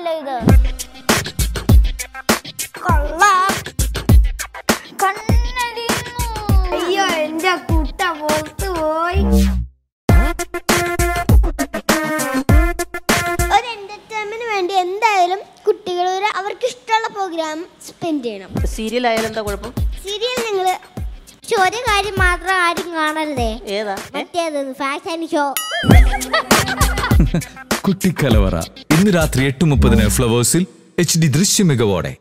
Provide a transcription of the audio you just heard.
കൊള്ളാമല്ലോ ഇത് കൊള്ളാം കണ്ണടിയുന്നു. അയ്യോ എന്റെ കുട്ട പുറത്തു പോയി ഒരു എന്റർടൈൻമെന്റിന് വേണ്ടി എന്തായാലും കുട്ടികൾ ഒരു അവർക്ക് ഇഷ്ടമുള്ള പ്രോഗ്രാം സ്പെൻഡ് ചെയ്യണം സീരിയൽ ആയാലും എന്താ കുഴപ്പം സീരിയൽ നിങ്ങൾ ഒരു കാര്യം മാത്രം ആരും കാണരുതേ ഏതാ ഏ? മറ്റേത് ഫാഷൻ ഷോ കുട്ടിക്കലവറ ഇന്ന് രാത്രി എട്ട് മുപ്പതിന് ഫ്ലവേഴ്സിൽ എച്ച് ഡി ദൃശ്യമികവോടെ